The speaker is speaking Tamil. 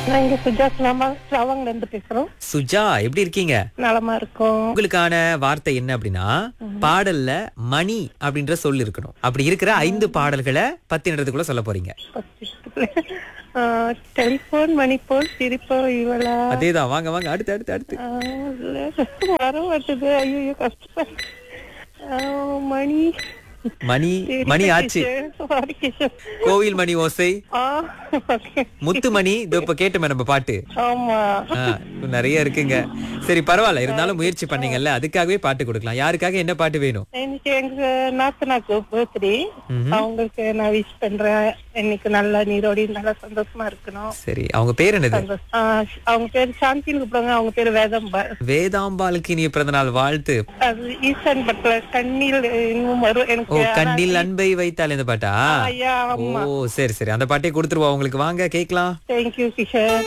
நான் இங்க சுஜா ஸ்லாமா ஸ்லாவாங்ல இருந்து பேசுறோம் சுஜா எப்படி இருக்கீங்க நலமா இருக்கோம் உங்களுக்கான வார்த்தை என்ன அப்படின்னா பாடல்ல மணி அப்படின்ற சொல் இருக்கணும் அப்படி இருக்கிற ஐந்து பாடல்களை பத்தினத்துக்குள்ள சொல்ல போறீங்க டெலிபோன் மணி போல் சிரிப்போ இவளா அதேதான் வாங்க வாங்க அடுத்து அடுத்து அடுத்து ஆ, இல்ல, வர மாட்டுது ஐயோ கஷ்டம் ஆ, மணி மணி மணி ஆச்சு சாரி கிஷன் கோவில் மணி ஓசை ஆ okay. முத்து மணி இதோ இப்ப கேட்டோமே நம்ம பாட்டு ஆமா ஆ, இன்னும் நிறைய இருக்குங்க சரி பரவாயில்ல இருந்தாலும் முயற்சி பண்ணீங்கல்ல அதுக்காகவே பாட்டு கொடுக்கலாம் யாருக்காக என்ன பாட்டு வேணும் இன்னைக்கு எங்க நாத்தனாக்கு பர்த்டே அவங்களுக்கு நான் விஷ் பண்றேன் இன்னைக்கு நல்லா நீரோடி நல்லா சந்தோஷமா இருக்கணும் சரி அவங்க பேர் என்னது சந்தோஷம். ஆ, அவங்க பேரு சாந்தின்னு கூப்பிடுவாங்க அவங்க பேரு வேதம்பா வேதாம்பாளுக்கு இனிய பிறந்தநாள் வாழ்த்து அது ஈசான் பட்ல கண்ணில் இன்னும் வரும் ஓ எனக்கு ஆனா- கண்ணில் அன்பை வைத்தால் இந்த பாட்டா ஐயா ஓ சரி சரி அந்த பாட்டே கொடுத்துருவா உங்களுக்கு வாங்க கேக்கலாம் தேங்க்யூ கிஷோர்